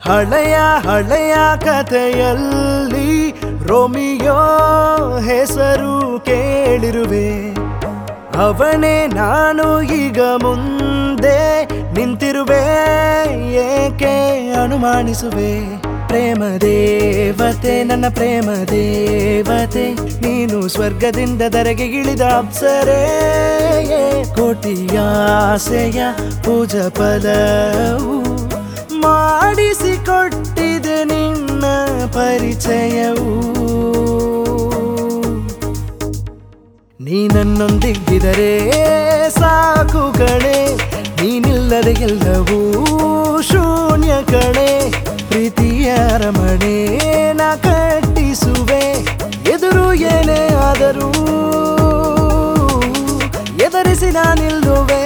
ಹಳೆಯ ಹಳೆಯ ಕಥೆಯಲ್ಲಿ ರೋಮಿಯೋ ಹೆಸರು ಕೇಳಿರುವೆ ಅವನೇ ನಾನು ಈಗ ಮುಂದೆ ನಿಂತಿರುವೆ ಏಕೆ ಅನುಮಾನಿಸುವೆ ಪ್ರೇಮ ದೇವತೆ ನನ್ನ ಪ್ರೇಮ ದೇವತೆ ನೀನು ಸ್ವರ್ಗದಿಂದ ದರೆಗೆ ಇಳಿದ ಅಪ್ಸರೆ ಕೋಟಿಯಾಸೆಯ ಪೂಜ ಫಲವು ಮಾಡಿಸಿಕೊಟ್ಟಿದೆ ನಿನ್ನ ಪರಿಚಯವು ನೀ ನನ್ನೊಂದಿಗಿದರೆ ಸಾಕು ಕಣೆ ನೀನಿಲ್ಲದೆ ಎಲ್ಲವೂ ಶೂನ್ಯ ಕಣೆ ಪ್ರೀತಿಯ ರಮಣೆ ನಾ ಕಟ್ಟಿಸುವೆ ಎದುರು ಏನೇ ಆದರೂ ಎದುರಿಸಿ ನಾನಿಲ್ಲುವೆ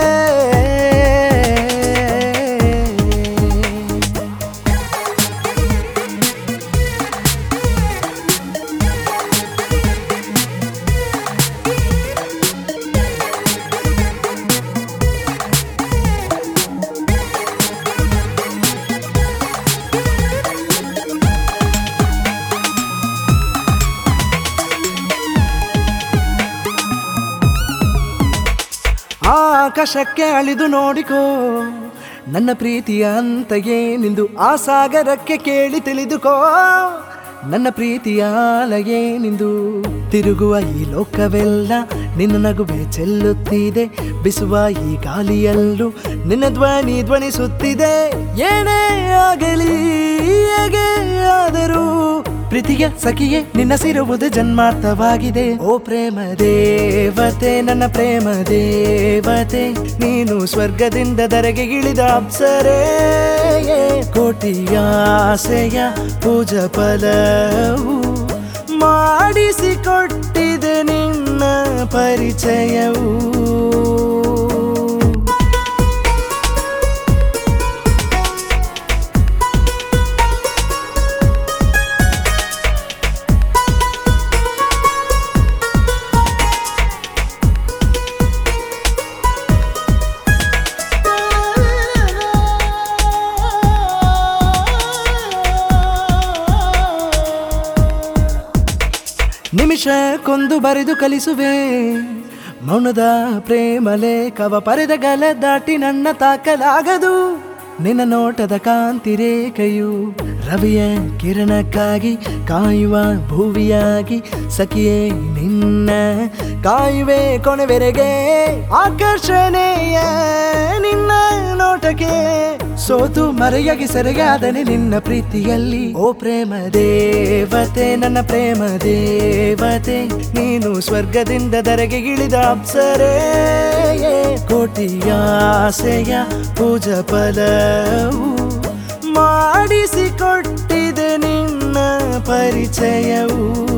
ಆಕಾಶಕ್ಕೆ ಅಳಿದು ನೋಡಿಕೋ ನನ್ನ ಪ್ರೀತಿಯ ಅಂತಯೇ ನಿಂದು ಆ ಸಾಗರಕ್ಕೆ ಕೇಳಿ ತಿಳಿದುಕೋ ನನ್ನ ಪ್ರೀತಿಯ ಅಲೆಯೇ ನಿಂದು ತಿರುಗುವ ಈ ಲೋಕವೆಲ್ಲ ನಿನ್ನ ನಗುವೆ ಚೆಲ್ಲುತ್ತಿದೆ ಬಿಸುವ ಈ ಗಾಲಿಯಲ್ಲೂ ನಿನ್ನ ಧ್ವನಿ ಧ್ವನಿಸುತ್ತಿದೆ ಏನೇ ಆಗಲಿ ಹೇಗೆ ಆದರೂ ಪ್ರೀತಿಯ ಸಖಿಯೇ ನಿನ್ನ ಸಿರುವುದು ಜನ್ಮಾರ್ಥವಾಗಿದೆ ಓ ಪ್ರೇಮ ದೇವತೆ ನನ್ನ ಪ್ರೇಮ ದೇವತೆ ನೀನು ಸ್ವರ್ಗದಿಂದ ದರೆಗೆ ಇಳಿದ ಅಪ್ಸರೆ ಕೋಟಿಯಾಸೆಯ ಪೂಜ ಫಲವು ಮಾಡಿಸಿಕೊಟ್ಟಿದೆ ನಿನ್ನ ಪರಿಚಯವು ನಿಮಿಷಕ್ಕೊಂದು ಬರೆದು ಕಲಿಸುವೆ ಮೌನದ ಪ್ರೇಮ ಲೇಖವ ಪರೆದ ಗಲ ದಾಟಿ ನನ್ನ ತಾಕಲಾಗದು ನಿನ್ನ ನೋಟದ ಕಾಂತಿ ರೇಖೆಯು ರವಿಯ ಕಿರಣಕ್ಕಾಗಿ ಕಾಯುವ ಭೂವಿಯಾಗಿ ಸಖಿಯೇ ನಿನ್ನ ಕಾಯುವೆ ಕೊನೆವರೆಗೆ ಆಕರ್ಷಣೆಯ ನಿನ್ನ ನೋಟಕ್ಕೆ ಸೋತು ಮರೆಯಾಗಿ ಸೆರೆಯಾದನೆ ನಿನ್ನ ಪ್ರೀತಿಯಲ್ಲಿ ಓ ಪ್ರೇಮ ದೇವತೆ ನನ್ನ ಪ್ರೇಮ ದೇವತೆ ನೀನು ಸ್ವರ್ಗದಿಂದ ದರೆಗೆ ಇಳಿದ ಅಪ್ಸರೆ ಕೋಟಿಯಾಸೆಯ ಪೂಜ ಫಲವು ಮಾಡಿಸಿಕೊಟ್ಟಿದೆ ನಿನ್ನ ಪರಿಚಯವು